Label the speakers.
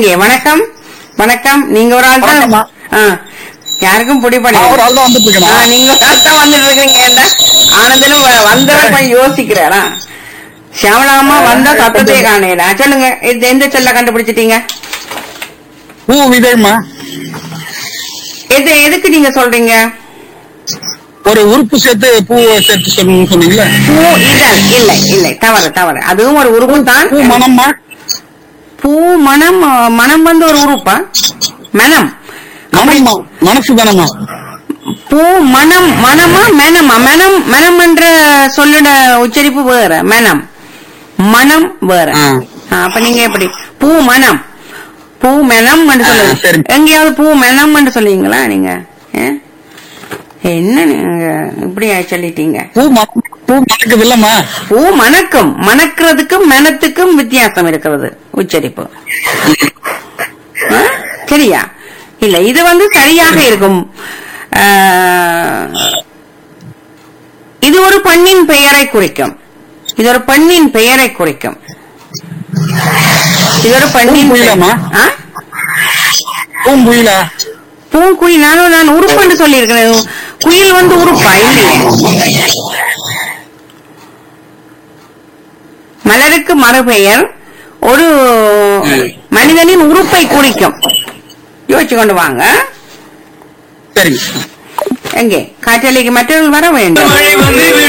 Speaker 1: எங்கே வணக்கம் வணக்கம் நீங்க ஒரு ஆள் தான்
Speaker 2: வணக்கம்மா.
Speaker 1: ஆ, யாருக்கும் பிடிப்படி
Speaker 2: நான் ஒரு ஆள் தான் வந்துட்டு இருக்கேனா?
Speaker 1: நீங்க ஒரு ஆள் தான் வந்துட்டு இருக்கீங்க ஆனந்தனும் வ- வந்தவன் போய் யோசிக்கிறாரா சியாமலாமா வந்தா சத்தத்தையே காணல சொல்லுங்க இது எந்த செல்ல கண்டுபிடிச்சிட்டீங்க
Speaker 2: பூ விதைமா
Speaker 1: எது எதுக்கு நீங்க சொல்றீங்க
Speaker 2: ஒரு உறுப்பு சேர்த்து பூ சேர்த்து சொல்லணும்னு சொன்னீங்களே
Speaker 1: பூ இதழ் இல்லை இல்லை தவறு தவறு அதுவும் ஒரு உறுப்பு தான்
Speaker 2: பூ மனம்மா
Speaker 1: பூ மனம் ஆ, மனம் வந்து ஒரு உறுப்பா மனம்
Speaker 2: மனம்மா மனசு தானம்மா
Speaker 1: பூ மனம் மனமா மனமா மனம் மனம் என்ற சொல்லோட உச்சரிப்பு வேற மனம் மனம் வேற
Speaker 2: ஆ.
Speaker 1: ஆ, அப்ப நீங்க எப்படி பூ மனம் பூ மனம் என்று
Speaker 2: ஆ,
Speaker 1: சொல்லுங்க
Speaker 2: சரி.
Speaker 1: எங்கேயாவது பூ மனம் என்று சொல்லுவீங்களா நீங்க ஏ? என்ன நீங்க இப்படி சொல்லிட்டீங்க
Speaker 2: பூ மனம் பூ மணக்குது இல்லம்மா
Speaker 1: பூ மணக்கும் மணக்கிறதுக்கும் மனத்துக்கும் வித்தியாசம் இருக்கிறது உச்சரிப்பு ஆ? சரியா இல்ல இது வந்து சரியாக இருக்கும் ஆ, இது ஒரு பெண்ணின் பெயரை குறிக்கும் இது ஒரு பெண்ணின் பெயரை குறிக்கும் இது ஒரு பெண்ணின் பெயர்.
Speaker 2: பூங்குயிலாம்மா?
Speaker 1: ஆ?
Speaker 2: பூங்குயிலா
Speaker 1: பூங்குயில் நானும் நான் உறுப்புன்னு சொல்லியிருக்கிறேன் குயில் வந்து உறுப்பா இல்லையே மலருக்கு மறுபெயர் ஒரு மனிதனின் உறுப்பை குறிக்கும் யோசிச்சு கொண்டு வாங்க
Speaker 2: சரிங்க
Speaker 1: எங்கே காற்றலைக்கு மற்றவர்கள் வர வேண்டும்